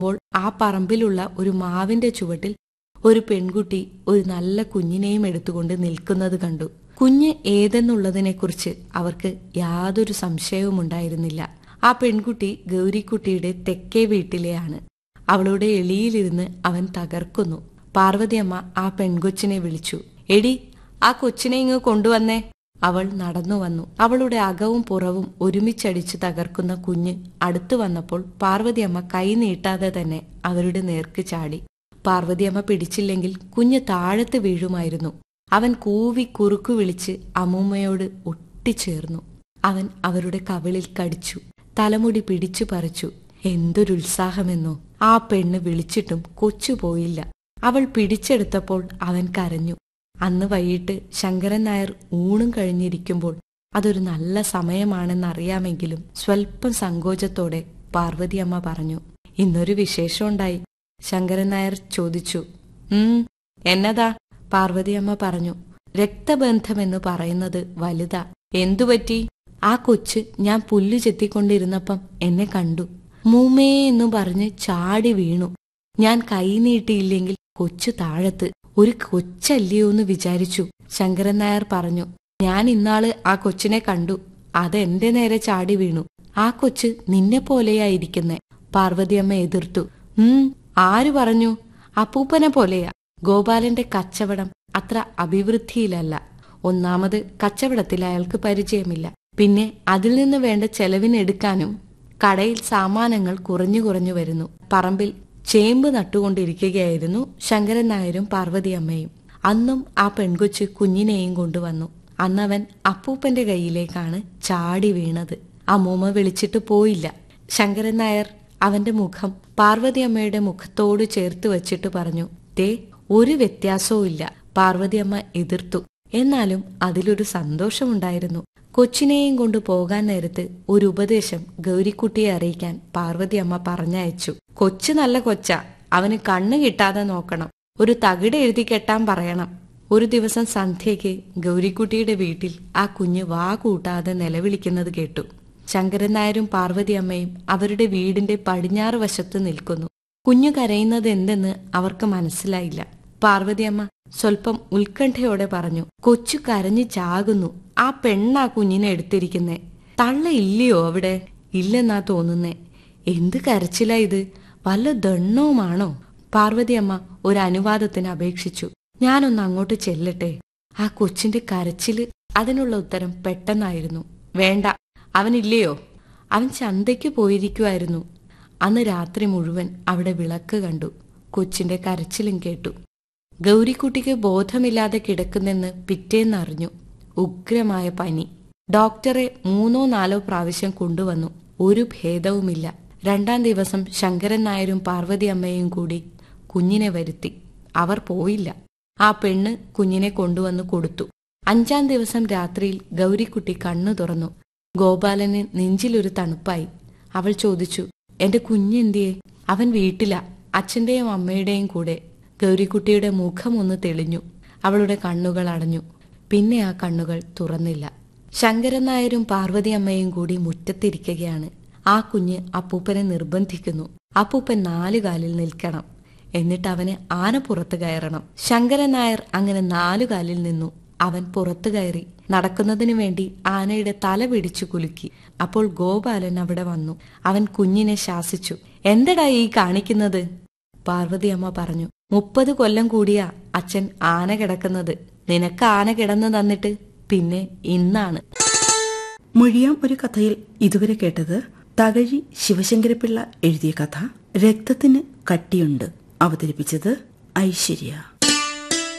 അപ്പോൾ ആ പറമ്പിലുള്ള ഒരു മാവിന്റെ ചുവട്ടിൽ ഒരു പെൺകുട്ടി ഒരു നല്ല കുഞ്ഞിനെയും എടുത്തുകൊണ്ട് നിൽക്കുന്നത് കണ്ടു കുഞ്ഞ് ഏതെന്നുള്ളതിനെക്കുറിച്ച് അവർക്ക് യാതൊരു സംശയവും ഉണ്ടായിരുന്നില്ല ആ പെൺകുട്ടി ഗൗരിക്കുട്ടിയുടെ തെക്കേ വീട്ടിലെയാണ് അവളുടെ എളിയിലിരുന്ന് അവൻ തകർക്കുന്നു പാർവതിയമ്മ ആ പെൺകൊച്ചിനെ വിളിച്ചു എടി ആ കൊച്ചിനെ ഇങ്ങ് കൊണ്ടുവന്നേ അവൾ നടന്നു വന്നു അവളുടെ അകവും പുറവും ഒരുമിച്ചടിച്ചു തകർക്കുന്ന കുഞ്ഞ് അടുത്തു വന്നപ്പോൾ പാർവതിയമ്മ കൈ നീട്ടാതെ തന്നെ അവരുടെ നേർക്ക് ചാടി പാർവതിയമ്മ പിടിച്ചില്ലെങ്കിൽ കുഞ്ഞ് താഴത്ത് വീഴുമായിരുന്നു അവൻ കൂവി കുറുക്കു വിളിച്ച് അമ്മൂമ്മയോട് ഒട്ടിച്ചേർന്നു അവൻ അവരുടെ കവിളിൽ കടിച്ചു തലമുടി പിടിച്ചു പറിച്ചു എന്തൊരുത്സാഹമെന്നോ ആ പെണ്ണ് വിളിച്ചിട്ടും കൊച്ചു പോയില്ല അവൾ പിടിച്ചെടുത്തപ്പോൾ അവൻ കരഞ്ഞു അന്ന് വൈകിട്ട് ശങ്കരൻ നായർ ഊണും കഴിഞ്ഞിരിക്കുമ്പോൾ അതൊരു നല്ല സമയമാണെന്നറിയാമെങ്കിലും സ്വൽപ്പം സങ്കോചത്തോടെ പാർവതിയമ്മ പറഞ്ഞു ഇന്നൊരു വിശേഷമുണ്ടായി ശങ്കരൻ നായർ ചോദിച്ചു ഉം എന്നതാ പാർവതിയമ്മ പറഞ്ഞു രക്തബന്ധമെന്ന് പറയുന്നത് വലുതാ എന്തുപറ്റി ആ കൊച്ച് ഞാൻ പുല്ലു ചെത്തിക്കൊണ്ടിരുന്നപ്പം എന്നെ കണ്ടു മൂമേ എന്നു പറഞ്ഞ് ചാടി വീണു ഞാൻ കൈ നീട്ടിയില്ലെങ്കിൽ കൊച്ചു താഴത്ത് ഒരു കൊച്ചല്ലയോ എന്ന് വിചാരിച്ചു ശങ്കരൻ നായർ പറഞ്ഞു ഞാൻ ഇന്നാള് ആ കൊച്ചിനെ കണ്ടു അതെന്റെ നേരെ ചാടി വീണു ആ കൊച്ച് നിന്നെ പോലെയായിരിക്കുന്നെ പാർവതിയമ്മ എതിർത്തു ഉം ആര് പറഞ്ഞു അപ്പൂപ്പനെ പോലെയാ ഗോപാലന്റെ കച്ചവടം അത്ര അഭിവൃദ്ധിയിലല്ല ഒന്നാമത് കച്ചവടത്തിൽ അയാൾക്ക് പരിചയമില്ല പിന്നെ അതിൽ നിന്ന് വേണ്ട ചെലവിനെടുക്കാനും കടയിൽ സാമാനങ്ങൾ കുറഞ്ഞു കുറഞ്ഞു വരുന്നു പറമ്പിൽ ചേമ്പ് നട്ടുകൊണ്ടിരിക്കുകയായിരുന്നു ശങ്കരൻ നായരും പാർവതിയമ്മയും അന്നും ആ പെൺകൊച്ച് കുഞ്ഞിനെയും കൊണ്ടുവന്നു അന്നവൻ അപ്പൂപ്പന്റെ കയ്യിലേക്കാണ് ചാടി വീണത് അമ്മൂമ്മ വിളിച്ചിട്ട് പോയില്ല ശങ്കരൻ നായർ അവന്റെ മുഖം പാർവതിയമ്മയുടെ മുഖത്തോട് ചേർത്ത് വച്ചിട്ട് പറഞ്ഞു തേ ഒരു വ്യത്യാസവും ഇല്ല പാർവതിയമ്മ എതിർത്തു എന്നാലും അതിലൊരു സന്തോഷമുണ്ടായിരുന്നു കൊച്ചിനെയും കൊണ്ട് പോകാൻ നേരത്ത് ഒരു ഉപദേശം ഗൗരിക്കുട്ടിയെ അറിയിക്കാൻ പാർവതിയമ്മ പറഞ്ഞയച്ചു കൊച്ചു നല്ല കൊച്ച അവന് കണ്ണ് കിട്ടാതെ നോക്കണം ഒരു തകിട് എഴുതി കെട്ടാൻ പറയണം ഒരു ദിവസം സന്ധ്യയ്ക്ക് ഗൗരിക്കുട്ടിയുടെ വീട്ടിൽ ആ കുഞ്ഞ് വാ കൂട്ടാതെ നിലവിളിക്കുന്നത് കേട്ടു ശങ്കരൻ നായരും പാർവതിയമ്മയും അവരുടെ വീടിന്റെ പടിഞ്ഞാറ് വശത്ത് നിൽക്കുന്നു കുഞ്ഞു കരയുന്നത് എന്തെന്ന് അവർക്ക് മനസ്സിലായില്ല പാർവതിയമ്മ സ്വൽപ്പം ഉത്കണ്ഠയോടെ പറഞ്ഞു കൊച്ചു കരഞ്ഞു ചാകുന്നു ആ പെണ്ണാ കുഞ്ഞിനെ എടുത്തിരിക്കുന്നേ തള്ള ഇല്ലയോ അവിടെ ഇല്ലെന്നാ തോന്നുന്നേ എന്ത് കരച്ചിലാ ഇത് വല്ല ദണ്ണവുമാണോ പാർവതിയമ്മ ഒരു അനുവാദത്തിന് അപേക്ഷിച്ചു ഞാനൊന്ന് അങ്ങോട്ട് ചെല്ലട്ടെ ആ കൊച്ചിന്റെ കരച്ചില് അതിനുള്ള ഉത്തരം പെട്ടെന്നായിരുന്നു വേണ്ട അവനില്ലയോ അവൻ ചന്തയ്ക്ക് പോയിരിക്കുമായിരുന്നു അന്ന് രാത്രി മുഴുവൻ അവിടെ വിളക്ക് കണ്ടു കൊച്ചിന്റെ കരച്ചിലും കേട്ടു ഗൗരിക്കുട്ടിക്ക് ബോധമില്ലാതെ കിടക്കുന്നെന്ന് പിറ്റേന്നറിഞ്ഞു ഉഗ്രമായ പനി ഡോക്ടറെ മൂന്നോ നാലോ പ്രാവശ്യം കൊണ്ടുവന്നു ഒരു ഭേദവുമില്ല രണ്ടാം ദിവസം ശങ്കരൻ നായരും പാർവതി അമ്മയും കൂടി കുഞ്ഞിനെ വരുത്തി അവർ പോയില്ല ആ പെണ്ണ് കുഞ്ഞിനെ കൊണ്ടുവന്ന് കൊടുത്തു അഞ്ചാം ദിവസം രാത്രിയിൽ ഗൗരിക്കുട്ടി കണ്ണു തുറന്നു ഗോപാലന് നെഞ്ചിലൊരു തണുപ്പായി അവൾ ചോദിച്ചു എന്റെ കുഞ്ഞെന്തിയെ അവൻ വീട്ടില അച്ഛന്റെയും അമ്മയുടെയും കൂടെ ഗൗരിക്കുട്ടിയുടെ മുഖം ഒന്ന് തെളിഞ്ഞു അവളുടെ കണ്ണുകൾ അടഞ്ഞു പിന്നെ ആ കണ്ണുകൾ തുറന്നില്ല ശങ്കരൻ നായരും പാർവതി അമ്മയും കൂടി മുറ്റത്തിരിക്കുകയാണ് ആ കുഞ്ഞ് അപ്പൂപ്പനെ നിർബന്ധിക്കുന്നു അപ്പൂപ്പൻ നാലു കാലിൽ നിൽക്കണം എന്നിട്ട് അവന് ആന പുറത്തു കയറണം ശങ്കരൻ നായർ അങ്ങനെ നാലു കാലിൽ നിന്നു അവൻ പുറത്തു കയറി നടക്കുന്നതിനു വേണ്ടി ആനയുടെ തല പിടിച്ചു കുലുക്കി അപ്പോൾ ഗോപാലൻ അവിടെ വന്നു അവൻ കുഞ്ഞിനെ ശാസിച്ചു എന്തടാ ഈ കാണിക്കുന്നത് പാർവതിയമ്മ പറഞ്ഞു മുപ്പത് കൊല്ലം കൂടിയാ അച്ഛൻ ആന കിടക്കുന്നത് നിനക്ക് ആന കിടന്നു തന്നിട്ട് പിന്നെ ഇന്നാണ് മൊഴിയാം ഒരു കഥയിൽ ഇതുവരെ കേട്ടത് തകഴി ശിവശങ്കരപിള്ള എഴുതിയ കഥ രക്തത്തിന് കട്ടിയുണ്ട് അവതരിപ്പിച്ചത് ഐശ്വര്യ